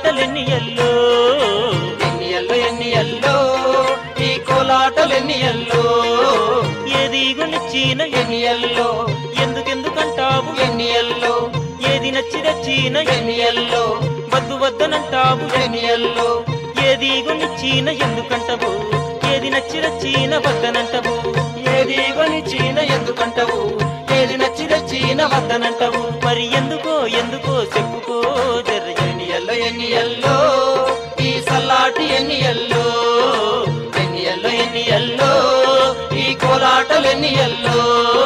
కోలాటలెన్ని ఎల్లో ఎన్ని ఎల్లో ఎన్ని ఎల్లో ఈ కోలాటలు ఎన్ని ఎల్లో ఏది గునిచ్చిన ఎన్ని ఎల్లో ఎందుకెందుకంటావు ఎన్ని ఎల్లో ఏది నచ్చి తెచ్చిన ఎన్ని ఎల్లో వద్దు వద్దనంటావు ఎన్ని ఎల్లో ఏది గునిచ్చిన ఎందుకంటవు ఏది నచ్చి తెచ్చిన వద్దనంటవు ఏది కొని చీన ఎందుకంటావు ఏది నచ్చి చీన వద్దనంటావు మరి ఎందుకో ఎందుకో చెప్పుకో జర ఎన్ని ఎల్లో ఎన్ని ఎల్లో ఈ సల్లాటి ఎన్ని ఎల్లో ఎన్ని ఎల్లో ఎన్ని ఎల్లో ఈ కోలాటలు ఎన్ని ఎల్లో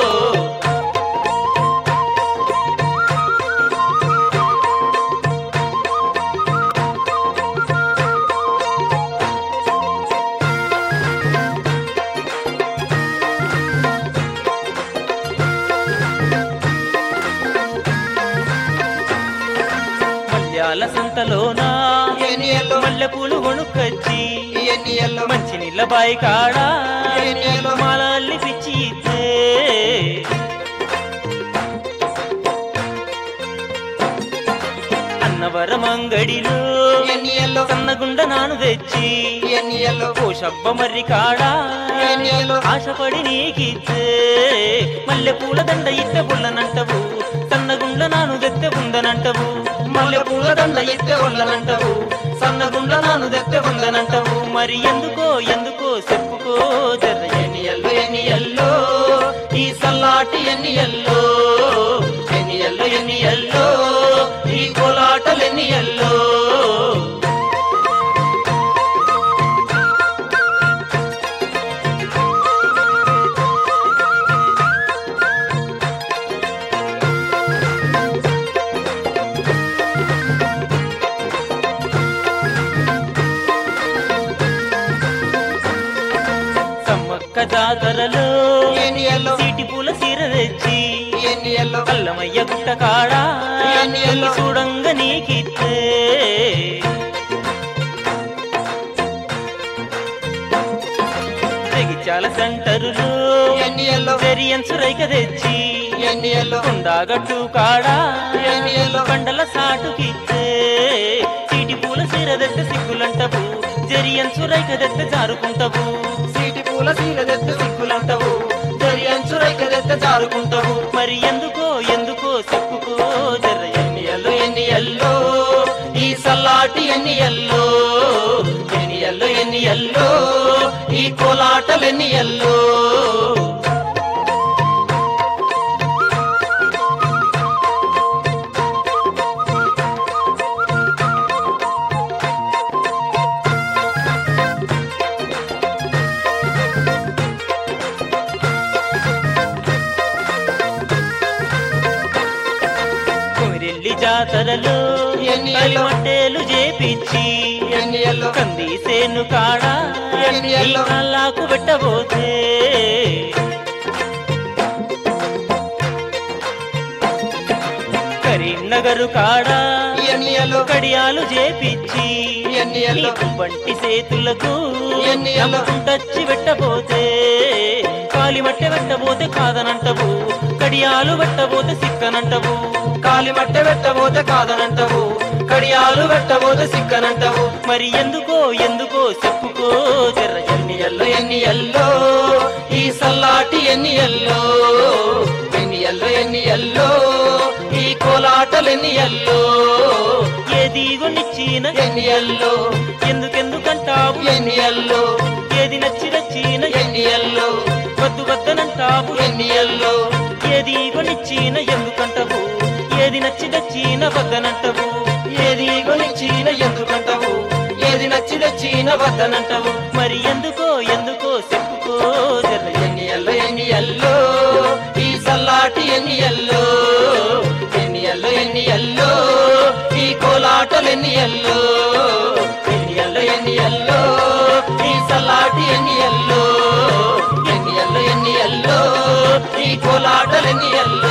మల్యాల సంతలోనా ఎన్ని ఎల్లో మల్లెపూలు కొనుక్కొచ్చి ఎన్ని ఎల్లో మంచి నీళ్ళ బాయి కాడా ఎన్నియలో? మాలల్లి పిచ్చి ఇస్తే అన్నవరం అంగడిలో ఎన్ని ఎల్లో సన్నగుండ నాను తెచ్చి ఎన్ని ఎల్లో ఓ శబ్బ మర్రి కాడా ఎన్నియలో? ఆశపడి నీకిచ్చే మల్లె పూల దండ ఇట్ట పుల్లనంటవు సన్నగుండ నాను తెత్తె ఉందనంటవు మల్లె పూల దండ ఎత్తే ఉండనంటావు సన్నగుండ నాను దెత్తే ఉండనంటావు మరి ఎందుకో ఎందుకో చెప్పుకో జర ఎన్ని ఎల్లో ఎన్ని ఎల్లో ఈ సల్లాటి ఎన్ని ఎల్లో ఎన్ని ఎల్లో ఎన్ని ఎల్లో ఈ కోలాటలు ఎన్ని ఎల్లో సమ్మక్క జాతరలో ఎన్ని ఎల్లో సీటి పూల సీర తెచ్చి ఎన్ని ఎల్లో కల్లమయ్య గుట్ట కాడా ఎన్ని ఎల్లో? చూడంగ నీకిత్తే తెగిచాల సెంటరులో ఎన్ని ఎల్లో వెరియన్స్ రైక తెచ్చి ఎన్ని ఎల్లో కుండాగట్టు కాడా ఎన్ని ఎల్లో? కండల సాటుకిత్తే సీటి పూల సీర దెత్త సిగ్గులంటవు జరియన్స్ రైక దెత్త జారుకుంటవు సీటి పూల సీల దెత్తే సిగ్గులంటావు దరియంచు రైక దెత్తే జారుకుంటావు మరి ఎందుకో ఎందుకో చెప్పుకో జర ఎన్ని ఎల్లో ఎన్ని ఎల్లో ఈ సల్లాటి ఎన్ని ఎల్లో ఎన్ని ఎల్లో ఎన్ని ఎల్లో ఈ కోలాటలు ఎన్ని ఎల్లో కొమిరెల్లి జాతరలో ఎన్ని ఎల్లో? కలిమంటేలు చేపిచ్చి ఎన్ని ఎల్లో కంది సేను కాడా ఎన్ని ఎల్లో? కళ్ళాకు పెట్టబోతే కరీంనగరు కాడా ఎన్ని ఎల్లో కడియాలు చేపిచ్చి ఎన్ని ఎల్లో వంటి సేతులకు ఎన్ని ఎల్లో? టచ్చి పెట్టబోతే కాలిమట్టె పెట్టబోతే కాదనంటవు కడియాలు పెట్టబోతే సిక్కనంటవు కాలి మట్టె పెట్టబోతే కాదనంటావు కడియాలు పెట్టబోతే సిక్కనంటావు మరి ఎందుకో ఎందుకో చెప్పుకో జర ఎన్ని ఎల్లో ఎన్ని ఎల్లో ఈ సల్లాటి ఎన్ని ఎల్లో ఎన్ని ఎల్లో ఎన్ని ఎల్లో ఈ కోలాటలు ఎన్ని ఎల్లో ఏది కొనిచ్చిన ఎన్ని ఎల్లో ఎందుకెందుకంటావు ఎన్ని ఎల్లో ఏది నచ్చి నచ్చిన ఎన్ని ఎల్లో వద్దు వద్దనంటావు ఎన్ని ఎల్లో ఏది కొనిచ్చిన ఎందుకంటావు ఏది నచ్చి నచ్చిన వద్దనంటావు ఏది కొనిచ్చిన ఎందుకంటావు ఏది నచ్చి తెచ్చిన వద్దనంటావు మరి ఎందుకో ఎందుకో చెప్పుకో జర ఎన్ని ఎల్లో ఎన్ని ఎల్లో ఈ సల్లాటి ఎన్ని ఎల్లో ఎన్ని ఎల్లో ఎన్ని ఎల్లో ఈ కోలాటలు ఎన్ని ఎల్లో ఎన్ని ఎల్లో ఎన్ని ఎల్లో ఈ సల్లాటి ఎన్ని ఎల్లో ఎన్ని ఎల్లో ఎన్ని ఎల్లో ఈ కోలాటలు ఎన్ని ఎల్లో